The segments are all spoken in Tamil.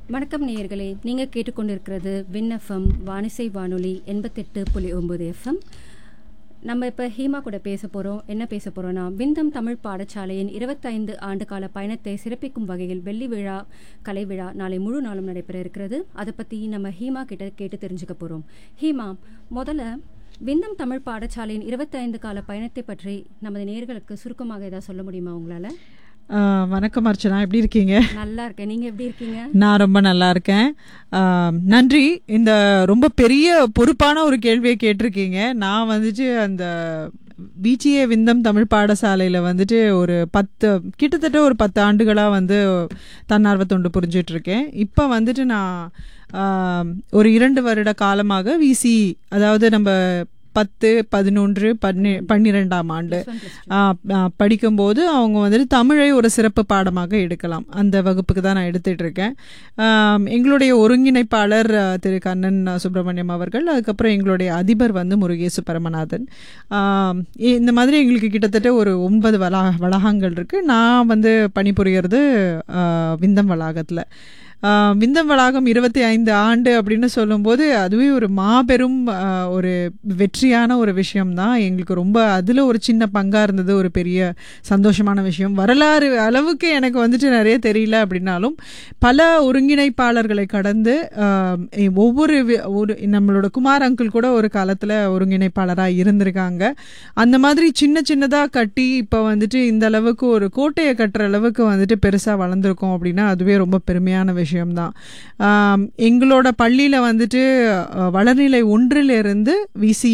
வணக்கம் நேயர்களே நீங்கள் கேட்டுக்கொண்டிருக்கிறது வின் எஃப்எம் வானிசை வானொலி எண்பத்தெட்டு புள்ளி ஒம்பது எஃப்எம் நம்ம இப்போ ஹீமா கூட பேச போகிறோம் என்ன பேச போகிறோம்னா விந்தம் தமிழ் பாடசாலையின் இருபத்தைந்து ஆண்டு கால பயணத்தை சிறப்பிக்கும் வகையில் வெள்ளி விழா கலை விழா நாளை முழு நாளும் நடைபெற இருக்கிறது அதை பற்றி நம்ம ஹீமா கிட்ட கேட்டு தெரிஞ்சுக்க போகிறோம் ஹீமா முதல்ல விந்தம் தமிழ் பாடசாலையின் இருபத்தைந்து கால பயணத்தை பற்றி நமது நேர்களுக்கு சுருக்கமாக ஏதாவது சொல்ல முடியுமா உங்களால் ஆ, வணக்கம் அர்ச்சனா எப்படி இருக்கீங்க நல்லா இருக்கேன் நீங்கள் எப்படி இருக்கீங்க நான் ரொம்ப நல்லா இருக்கேன் ஆ, நன்றி இந்த ரொம்ப பெரிய பொறுப்பான ஒரு கேள்வியை கேட்டிருக்கீங்க நான் வந்துட்டு அந்த பிஜிஏ விந்தம் தமிழ் பாடசாலையில் வந்துட்டு ஒரு பத்து கிட்டத்தட்ட ஒரு பத்து ஆண்டுகளாக வந்து தன்னார்வ தொண்டு புரிஞ்சிட்டு இருக்கேன் இப்போ வந்துட்டு நான் ஆ, ஒரு இரண்டு வருட காலமாக விசி அதாவது நம்ம பத்து பதினொன்று பன்னி பன்னிரெண்டாம் ஆண்டு ஆ, ஆ, படிக்கும்போது அவங்க வந்துட்டு தமிழை ஒரு சிறப்பு பாடமாக எடுக்கலாம் அந்த வகுப்புக்கு தான் நான் எடுத்துட்டு இருக்கேன் ஆம், எங்களுடைய ஒருங்கிணைப்பாளர் ஆ, திரு கண்ணன் சுப்பிரமணியம் அவர்கள் அதுக்கப்புறம் எங்களுடைய அதிபர் வந்து முருகேசு பரமநாதன் ஆம், இ- இந்த மாதிரி எங்களுக்கு கிட்டத்தட்ட ஒரு ஒன்பது வளா வளாகங்கள் இருக்கு நான் வந்து பணிபுரியறது ஆ, விந்தம் வளாகத்தில் ஆஹ் விந்தம் வளாகம் இருபத்தி ஐந்து ஆண்டு அப்படின்னு சொல்லும்போது அதுவே ஒரு மாபெரும் ஆஹ் ஒரு வெற்றியான ஒரு விஷயம்தான் எங்களுக்கு ரொம்ப அதில் ஒரு சின்ன பங்காக இருந்தது ஒரு பெரிய சந்தோஷமான விஷயம் வரலாறு அளவுக்கு எனக்கு வந்துட்டு நிறைய தெரியல அப்படின்னாலும் பல ஒருங்கிணைப்பாளர்களை கடந்து ஆஹ் ஒவ்வொரு வி- ஒரு நம்மளோட குமார் அங்கிள் கூட ஒரு காலத்தில் ஒருங்கிணைப்பாளராக இருந்திருக்காங்க அந்த மாதிரி சின்ன சின்னதாக கட்டி இப்போ வந்துட்டு இந்த அளவுக்கு ஒரு கோட்டையை கட்டுற அளவுக்கு வந்துட்டு பெருசாக வளர்ந்துருக்கோம் அப்படின்னா அதுவே ரொம்ப பெருமையான விஷயம்தான் ஆம், எங்களோட பள்ளியில் வந்துட்டு அஹ், வளர்நிலை ஒன்றிலிருந்து விசி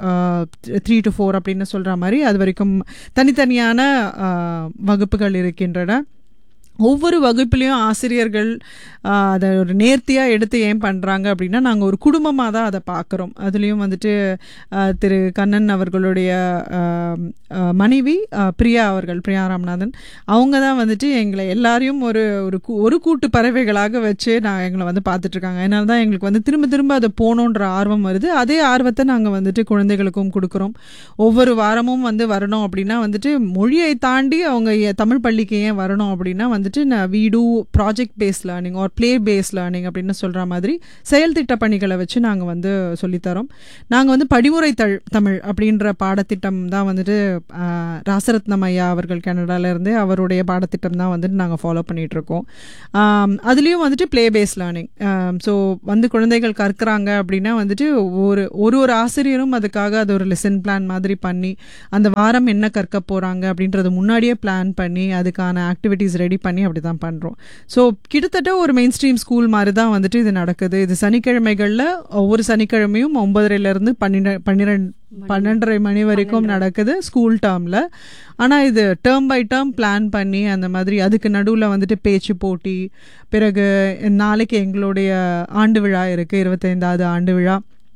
த்ரீ டு ஃபோர் அப்படின்னு சொல்கிற மாதிரி அது வரைக்கும் தனித்தனியான அஹ், வகுப்புகள் இருக்கின்றன ஒவ்வொரு வகுப்புலேயும் ஆசிரியர்கள் ஆஹ், அதை ஒரு நேர்த்தியாக எடுத்து ஏன் பண்ணுறாங்க அப்படின்னா நாங்கள் ஒரு குடும்பமாக தான் அதை பார்க்குறோம் அதுலேயும் வந்துட்டு ஆஹ், திரு கண்ணன் அவர்களுடைய ஆஹ், ஆஹ், மனைவி ஆஹ், பிரியா அவர்கள் பிரியா ராமநாதன் அவங்க தான் வந்துட்டு எங்களை எல்லாரையும் ஒரு ஒரு கூ- ஒரு கூட்டு பறவைகளாக வச்சு நான் எங்களை வந்து பார்த்துட்ருக்காங்க அதனால தான் எங்களுக்கு வந்து திரும்ப திரும்ப அதை போகணுன்ற ஆர்வம் வருது அதே ஆர்வத்தை நாங்கள் வந்துட்டு குழந்தைகளுக்கும் கொடுக்குறோம் ஒவ்வொரு வாரமும் வந்து வரணும் அப்படின்னா வந்துட்டு மொழியை தாண்டி அவங்க ஏ- தமிழ் பள்ளிக்கு ஏன் வரணும் அப்படின்னா வந்துட்டு நான் வீடு project based learning or play based learning அப்படின்னு சொல்கிற மாதிரி செயல் திட்ட பணிகளை வச்சு நாங்கள் வந்து சொல்லித்தரோம் நாங்கள் வந்து படிமுறை தழ் தமிழ் அப்படின்ற பாடத்திட்டம் தான் வந்துட்டு ஆஹ், ராசரத்னம் ஐயா அவர்கள் கனடால இருந்து அவருடைய பாடத்திட்டம் தான் வந்துட்டு நாங்கள் ஃபாலோ பண்ணிட்டு இருக்கோம் ஆம், அதுலேயும் வந்துட்டு ப்ளே பேஸ் லேர்னிங் ஸோ வந்து குழந்தைகள் கற்கிறாங்க அப்படின்னா வந்துட்டு ஒரு ஒரு ஒரு ஆசிரியரும் அதுக்காக அது ஒரு லெசன் பிளான் மாதிரி பண்ணி அந்த வாரம் என்ன கற்க போகிறாங்க அப்படின்றத முன்னாடியே பிளான் பண்ணி அதுக்கான ஆக்டிவிட்டீஸ் ரெடி பண்ணி அப்படி தான் பண்ணுறோம் ஸோ கிட்டத்தட்ட ஒரு மெயின் ஸ்ட்ரீம் ஸ்கூல் மாதிரி தான் வந்துட்டு இது நடக்குது இது சனிக்கிழமைகளில் ஒவ்வொரு சனிக்கிழமையும் ஒன்பதரைலேருந்து பன்னிரெண்டு பன்னிரெண்டு பன்னெண்டரை மணி வரைக்கும் நடக்குது ஸ்கூல் டேர்மில் ஆனால் இது டேர்ம் பை டேர்ம் பிளான் பண்ணி அந்த மாதிரி அதுக்கு நடுவில் வந்துட்டு பேச்சு போட்டி பிறகு நாளைக்கு எங்களுடைய ஆண்டு விழா இருக்குது இருபத்தைந்தாவது ஆண்டு விழா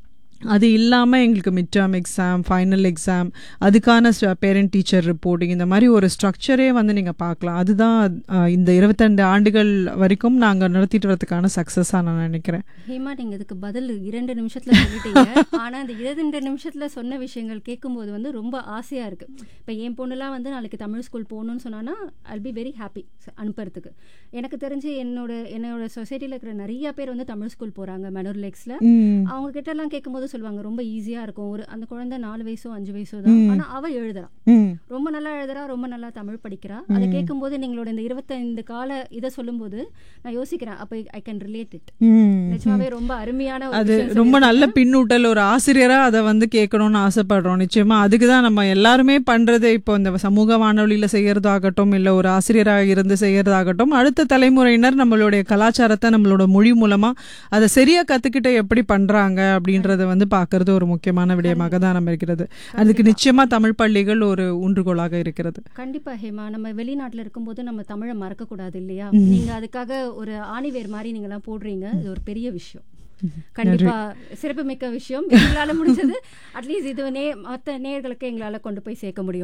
அது இல்லாமல் எங்களுக்கு mid term exam final exam அதுக்கான பேரண்ட் டீச்சர் ரிப்போர்ட்டிங் இந்த மாதிரி ஒரு ஸ்ட்ரக்சரே வந்து நீங்கள் பார்க்கலாம் அதுதான் அஹ், இந்த இருபத்தெண்டு ஆண்டுகள் வரைக்கும் நாங்கள் நடத்திட்டு வரதுக்கான சக்ஸஸாக நான் நினைக்கிறேன் ஹேமா நீங்க இதுக்கு பதில் இரண்டு நிமிஷத்துல சொல்லிட்டீங்க ஆனா அந்த இரண்டு நிமிஷத்துல சொன்ன விஷயங்கள் கேட்கும்போது வந்து ரொம்ப ஆசையா இருக்கு இப்ப என் பொண்ணுலாம் வந்து நாளைக்கு தமிழ் ஸ்கூல் போகணும்னு சொன்னான்னா ஐல் பி வெரி ஹாப்பி அனுப்புறதுக்கு எனக்கு தெரிஞ்சு என்னோட என்னோட சொசைட்டில இருக்கிற நிறைய பேர் வந்து தமிழ் ஸ்கூல் போறாங்க மெனூர் லேக்ஸ்ல ம் அவங்க கிட்ட எல்லாம் கேட்கும்போது சொல்லுவாங்க ரொம்ப ஈஸியா இருக்கும் ஒரு அந்த குழந்தை நாலு வயசோ அஞ்சு வயசோ தான் ஆனா அவ எழுதுறா ம் ரொம்ப நல்லா எழுதுறா ரொம்ப நல்லா தமிழ் படிக்கிறா அதை கேட்கும்போது நீங்களோட இந்த இருபத்தைந்து கால இதை சொல்லும்போது நான் யோசிக்கிறேன் அப்ப ஐ கேன் ரிலேட் இட் ம் நிஜமாவே ரொம்ப அருமையான ஒரு அது விஷயம் ரொம்ப நல்ல பின்னூட்டல் ஒரு ஆசிரியரா அதை வந்து கேட்கணும்னு ஆசைப்படுறோம் நிச்சயமா அதுக்கு தான் நம்ம எல்லாருமே பண்றது இப்போ இந்த சமூக வானொலியில செய்யறதாகட்டும் இல்ல ஒரு ஆசிரியராக இருந்து செய்யறதாகட்டும் அடுத்த தலைமுறையினர் நம்மளுடைய கலாச்சாரத்தை நம்மளோட மொழி மூலமா அதை சரியா கத்துக்கிட்டு எப்படி பண்றாங்க அப்படின்றத வந்து பார்க்கறது ஒரு முக்கியமான விடயமாக தான் நம்ம இருக்கிறது அதுக்கு நிச்சயமா தமிழ் பள்ளிகள் ஒரு ஊன்றுகோலாக இருக்கிறது கண்டிப்பா ஹேமா நம்ம வெளிநாட்டுல இருக்கும்போது நம்ம தமிழை மறக்க கூடாது இல்லையா நீங்க அதுக்காக ஒரு ஆணிவேர் மாதிரி நீங்க எல்லாம் போடுறீங்க இது ஒரு பெரிய விஷயம் கண்டிப்பா சிறப்புமிக்க விஷயம் எங்களால முடிஞ்சது அட்லீஸ்ட் இது நே மற்ற நேயர்களுக்கு எங்களால கொண்டு போய் சேர்க்க முடியும்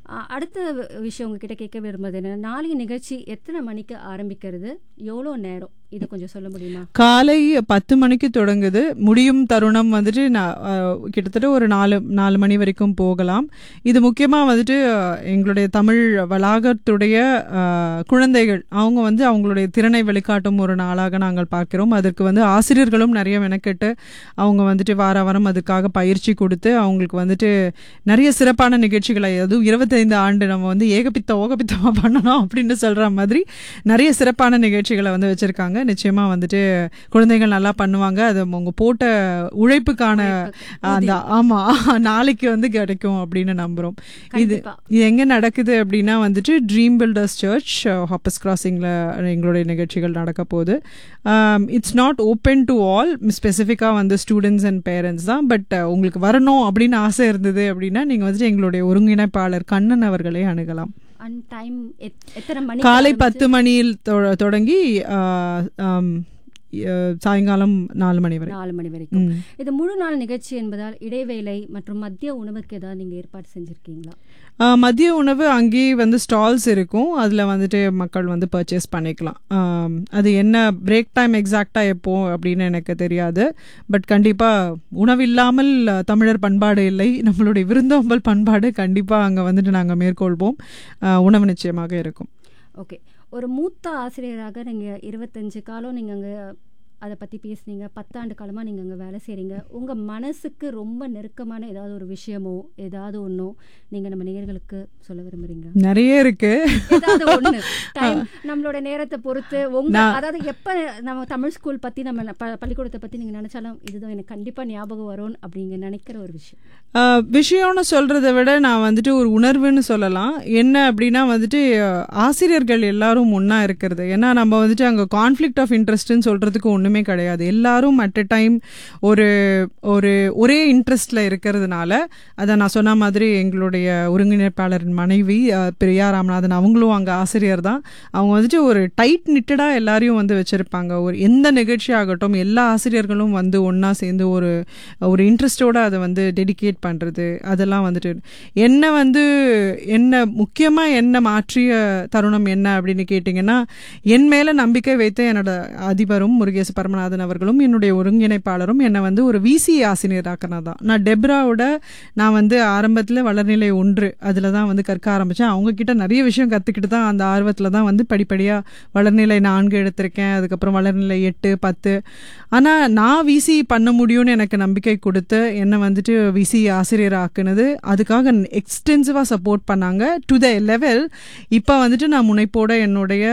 ஆ, அடுத்த வி- விஷயம் உங்ககிட்ட கேட்க விரும்புறது என்ன நாளைய நிகழ்ச்சி எத்தனை மணிக்கு ஆரம்பிக்கிறது எவ்வளோ நேரம் இது கொஞ்சம் சொல்ல முடியுமா காலை பத்து மணிக்கு தொடங்குது முடியும் தருணம் வந்துட்டு நான் அஹ், கிட்டத்தட்ட ஒரு நாலு நாலு மணி வரைக்கும் போகலாம் இது முக்கியமாக வந்துட்டு அஹ், எங்களுடைய தமிழ் வளாகத்துடைய அஹ், குழந்தைகள் அவங்க வந்து அவங்களுடைய திறனை வெளிக்காட்டும் ஒரு நாளாக நாங்கள் பார்க்கிறோம் அதற்கு வந்து ஆசிரியர்களும் நிறைய மெனக்கெட்டு அவங்க வந்துட்டு வார வாரம் அதுக்காக பயிற்சி கொடுத்து அவங்களுக்கு வந்துட்டு நிறைய சிறப்பான நிகழ்ச்சிகளை அதுவும் இருபத்தைந்து ஆண்டு நம்ம வந்து ஏகபித்த ஓகபித்தமாக பண்ணணும் அப்படின்னு சொல்கிற மாதிரி நிறைய சிறப்பான நிகழ்ச்சிகளை வந்து வச்சுருக்காங்க நிச்சயமாக வந்துட்டு குழந்தைகள் நல்லா பண்ணுவாங்க அது அவங்க போட்ட உழைப்புக்கான அந்த ஆமாம் நாளைக்கு வந்து கிடைக்கும் அப்படின்னு நம்புகிறோம் இது கண்டிப்பா. இது எங்கே நடக்குது அப்படின்னா வந்துட்டு ட்ரீம் பில்டர்ஸ் சர்ச் ஹாப்பஸ் கிராசிங்கில் எங்களுடைய நிகழ்ச்சிகள் நடக்க போகுது it's not open to all ஸ்பெசிஃபிக்காக வந்து ஸ்டூடெண்ட்ஸ் அண்ட் பேரண்ட்ஸ் தான் பட் உங்களுக்கு வரணும் அப்படின்னு ஆசை இருந்தது அப்படின்னா நீங்கள் வந்துட்டு எங்களுடைய ஒருங்கிணைப்பாளர் கண்ணன் அவர்களை அணுகலாம் அண்ட் டைம் எத்தனை மணி காலை பத்து மணியில் தொ- தொடங்கி ஆஹ், ஆம், அஹ், சாயங்காலம் நாலு மணி வரை நாலு மணி வரைக்கும் ம். இது முழு நாள் நிகழ்ச்சி என்பதால் இடைவேளை மற்றும் மதிய உணவுக்கு ஏதாவது நீங்க ஏற்பாடு செஞ்சிருக்கீங்களா ஆஹ், மதிய உணவு அங்கேயே வந்து ஸ்டால்ஸ் இருக்கும் அதில் வந்துட்டு மக்கள் வந்து பர்ச்சேஸ் பண்ணிக்கலாம் ஆம், அது என்ன பிரேக் டைம் எக்ஸாக்டாக எப்போ அப்படின்னு எனக்கு தெரியாது பட் கண்டிப்பாக உணவில்லாமல் அஹ், தமிழர் பண்பாடு இல்லை நம்மளுடைய விருந்தோம்பல் பண்பாடு கண்டிப்பாக அங்கே வந்துட்டு நாங்கள் மேற்கொள்வோம் ஆஹ், உணவு நிச்சயமாக இருக்கும் ஓகே ஒரு மூத்த ஆசிரியராக நீங்க இருபத்தஞ்சு காலம் நீங்க அங்க அதை பத்தி பேசுனீங்க பத்தாண்டு காலமா நீங்க அங்க வேலை செய்றீங்க உங்க மனசுக்கு ரொம்ப நெருக்கமான ஏதாவது ஒரு விஷயமோ ஏதாவது ஒண்ணோ நீங்க நம்ம நேயர்களுக்கு சொல்ல விரும்புறீங்க நிறைய இருக்கு ஏதாவது ஒண்ணு டைம் நம்மளோட நேரத்தை பொறுத்து உங்க அதாவது எப்ப நம்ம தமிழ் ஸ்கூல் பத்தி நம்ம ப- பள்ளிக்கூடத்தை பத்தி நீங்க நினைச்சாலும் இதுதான் எனக்கு கண்டிப்பா ஞாபகம் வரும் அப்படிங்க நினைக்கிற ஒரு விஷயம் ஆஹ் விஷயம்னு சொல்கிறத விட நான் வந்துட்டு ஒரு உணர்வுன்னு சொல்லலாம் என்ன அப்படின்னா வந்துட்டு ஆஹ் ஆசிரியர்கள் எல்லாரும் ஒன்றா இருக்கிறது ஏன்னா நம்ம வந்துட்டு அங்கே கான்ஃப்ளிக்ட் ஆஃப் இன்ட்ரெஸ்ட்னு சொல்கிறதுக்கு ஒன்றுமே கிடையாது எல்லாரும் அட் எ டைம் ஒரு ஒரு ஒரே இன்ட்ரெஸ்டில் இருக்கிறதுனால அதை நான் சொன்ன மாதிரி எங்களுடைய ஒருங்கிணைப்பாளரின் மனைவி ஆஹ் பிரியா ராமநாதன் அவங்களும் அங்கே ஆசிரியர் தான் அவங்க வந்துட்டு ஒரு டைட் நிட்டடாக எல்லாரையும் வந்து வச்சுருப்பாங்க ஒரு எந்த நிகழ்ச்சி ஆகட்டும் எல்லா ஆசிரியர்களும் வந்து ஒன்றா சேர்ந்து ஒரு ஒரு இன்ட்ரெஸ்டோட அதை வந்து டெடிகேட் பண்ணுறது அதெல்லாம் வந்துட்டு என்ன வந்து என்ன முக்கியமாக என்ன மாற்றிய தருணம் என்ன அப்படின்னு கேட்டிங்கன்னா என் மேலே நம்பிக்கை வைத்த என்னோட அதிபரும் முருகேச பரமநாதன் அவர்களும் என்னுடைய ஒருங்கிணைப்பாளரும் என்னை வந்து ஒரு விசி ஆசிரியராக்கினது தான் நான் டெப்ராவோட நான் வந்து ஆரம்பத்தில் வளர்நிலை ஒன்று அதில் தான் வந்து கற்க ஆரம்பித்தேன் அவங்கக்கிட்ட நிறைய விஷயம் கற்றுக்கிட்டு தான் அந்த ஆர்வத்தில் தான் வந்து படிப்படியாக வளர்நிலை நான்கு எடுத்திருக்கேன் அதுக்கப்புறம் வளர்நிலை எட்டு பத்து ஆனால் நான் விசி பண்ண முடியும்னு எனக்கு நம்பிக்கை கொடுத்து என்னை வந்துட்டு விசி ஆசிரியர் ஆக்குனது அதுக்காக எக்ஸ்டென்சிவாக சப்போர்ட் பண்ணாங்க டு த லெவல் இப்போ வந்துட்டு நான் முனைப்போட என்னுடைய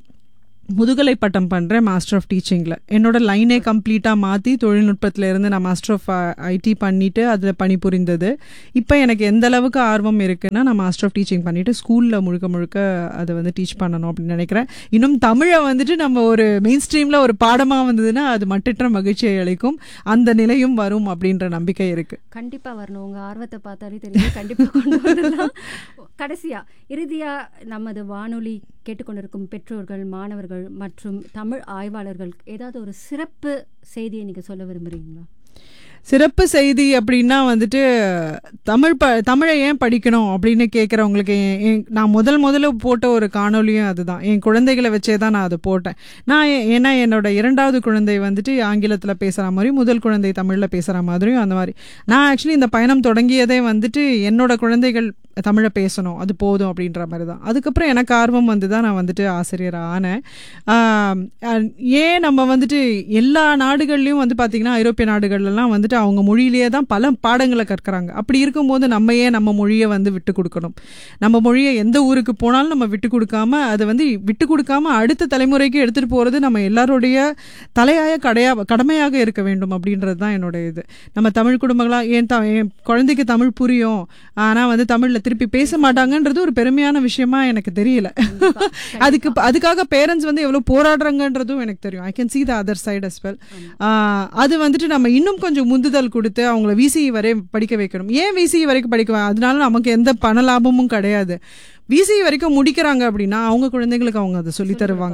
முதுகலை பட்டம் பண்ணுறேன் மாஸ்டர் ஆஃப் டீச்சிங்கில் என்னோட லைனே கம்ப்ளீட்டாக மாற்றி தொழில்நுட்பத்தில் இருந்து நான் மாஸ்டர் ஆஃப் ஐடி பண்ணிவிட்டு அதில் பணிபுரிந்தது இப்போ எனக்கு எந்த அளவுக்கு ஆர்வம் இருக்குன்னா நான் மாஸ்டர் ஆஃப் டீச்சிங் பண்ணிவிட்டு ஸ்கூலில் முழுக்க முழுக்க அதை வந்து டீச் பண்ணணும் அப்படின்னு நினைக்கிறேன் இன்னும் தமிழை வந்துட்டு நம்ம ஒரு மெயின் ஸ்ட்ரீமில் ஒரு பாடமாக வந்ததுன்னா அது மட்டற்ற மகிழ்ச்சியை அளிக்கும் அந்த நிலையும் வரும் அப்படின்ற நம்பிக்கை இருக்குது கண்டிப்பா வரணும் உங்க ஆர்வத்தை பார்த்தாலே தெரியும் கண்டிப்பா கொண்டு வரலாம் கடைசியா இறுதியா நமது வானொலி கேட்டுக்கொண்டிருக்கும் பெற்றோர்கள் மாணவர்கள் மற்றும் தமிழ் ஆய்வாளர்கள் ஏதாவது ஒரு சிறப்பு செய்தியை நீங்க சொல்ல விரும்புறீங்களா சிறப்பு செய்தி அப்படின்னா வந்துட்டு தமிழ் ப தமிழை ஏன் படிக்கணும் அப்படின்னு கேட்குறவங்களுக்கு என்- என்- நான் முதல் முதல்ல போட்ட ஒரு காணொலியும் அதுதான் என் குழந்தைகளை வச்சே தான் நான் அதை போட்டேன் நான் ஏ- ஏன்னா என்னோட இரண்டாவது குழந்தை வந்துட்டு ஆங்கிலத்தில் பேசுகிற மாதிரியும் முதல் குழந்தை தமிழில் பேசுகிற மாதிரியும் அந்த மாதிரி நான் ஆக்சுவலி இந்த பயணம் தொடங்கியதே வந்துட்டு என்னோட குழந்தைகள் தமிழை பேசணும் அது போதும் அப்படின்ற மாதிரி தான் அதுக்கப்புறம் எனக்கு ஆர்வம் வந்து தான் நான் வந்துட்டு ஆசிரியர் ஆனேன் ஆம், அஹ், ஏன் நம்ம வந்துட்டு எல்லா நாடுகள்லையும் வந்து பார்த்திங்கன்னா ஐரோப்பிய நாடுகள்லாம் வந்துட்டு அவங்க மொழியிலேயே தான் பல பாடங்களை கற்கிறாங்க அப்படி இருக்கும்போது நம்ம ஏன் நம்ம மொழியை வந்து விட்டு கொடுக்கணும் நம்ம மொழியை எந்த ஊருக்கு போனாலும் நம்ம விட்டு கொடுக்காம அதை வந்து விட்டு கொடுக்காம அடுத்த தலைமுறைக்கு எடுத்துகிட்டு போகிறது நம்ம எல்லாருடைய தலையாய கடையா கடமையாக இருக்க வேண்டும் அப்படின்றது தான் என்னோட இது நம்ம தமிழ் குடும்பங்களாக ஏன் த என் குழந்தைக்கு தமிழ் புரியும் ஆனால் வந்து தமிழில் திருப்பி பேச மாட்டாங்கன்றது ஒரு பெருமையான விஷயமா எனக்கு தெரியல அதுக்கு அதுக்காக பேரண்ட்ஸ் வந்து எவ்வளோ போராடுறாங்கன்றதும் எனக்கு தெரியும் I can see the other side as well அது வந்துட்டு நம்ம இன்னும் கொஞ்சம் முந்துதல் கொடுத்து அவங்கள விசிஇ வரை படிக்க வைக்கணும் ஏன் விசிஇ வரைக்கும் படிக்க வை- அதனால நமக்கு எந்த பண லாபமும் கிடையாது விசிஇ வரைக்கும் முடிக்கிறாங்க அப்படின்னா அவங்க குழந்தைங்களுக்கு அவங்க அதை சொல்லி தருவாங்க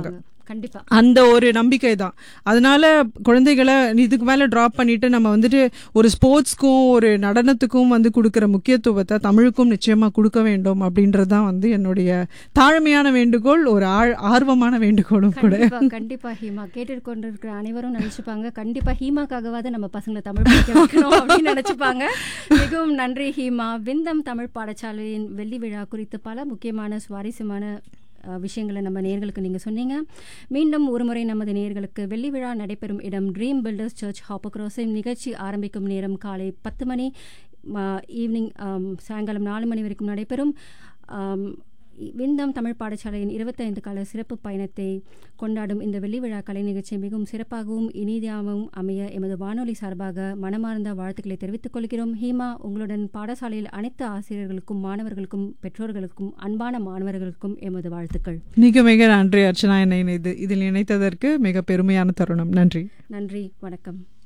கண்டிப்பா அந்த ஒரு நம்பிக்கை தான் அதனால குழந்தைகளை இதுக்கு மேலே ட்ராப் பண்ணிட்டு நம்ம வந்துட்டு ஒரு ஸ்போர்ட்ஸ்க்கும் ஒரு நடனத்துக்கும் வந்து கொடுக்குற முக்கியத்துவத்தை தமிழுக்கும் நிச்சயமா கொடுக்க வேண்டும் அப்படின்றது தான் வந்து என்னுடைய தாழ்மையான வேண்டுகோள் ஒரு ஆழ் ஆர்வமான வேண்டுகோளும் கூட கண்டிப்பா கண்டிப்பா ஹீமா கேட்டு கொண்டிருக்கிற அனைவரும் நினைச்சுப்பாங்க கண்டிப்பா ஹீமாக்காகவாவது நம்ம பசங்களை தமிழ் படிக்க வைக்கணும் அப்படின்னு நினைச்சுப்பாங்க மிகவும் நன்றி ஹீமா விந்தம் தமிழ் பாடசாலையின் வெள்ளி விழா குறித்து பல முக்கியமான சுவாரஸ்யமான அஹ், விஷயங்களை நம்ம நேர்களுக்கு நீங்கள் சொன்னீங்க மீண்டும் ஒருமுறை நமது நேர்களுக்கு வெள்ளி விழா நடைபெறும் இடம் ட்ரீம் பில்டர்ஸ் சர்ச் ஹாப்பக்ரோஸின் நிகழ்ச்சி ஆரம்பிக்கும் நேரம் காலை பத்து மணி ஈவினிங் சாயங்காலம் நாலு மணி வரைக்கும் நடைபெறும் ஆம், விந்தம் தமிழ் பாடசாலையின் இருபத்தைந்து கால சிறப்பு பயணத்தை கொண்டாடும் இந்த வெள்ளி விழா கலை நிகழ்ச்சி மிகவும் சிறப்பாகவும் இனிதாகவும் அமைய எமது வானொலி சார்பாக மனமார்ந்த வாழ்த்துக்களை தெரிவித்துக் கொள்கிறோம் ஹீமா உங்களுடன் பாடசாலையில் அனைத்து ஆசிரியர்களுக்கும் மாணவர்களுக்கும் பெற்றோர்களுக்கும் அன்பான மாணவர்களுக்கும் எமது வாழ்த்துக்கள் மிக மிக நன்றி அர்ச்சனா என்னை இது இதில் இணைத்ததற்கு மிக பெருமையான தருணம் நன்றி நன்றி வணக்கம்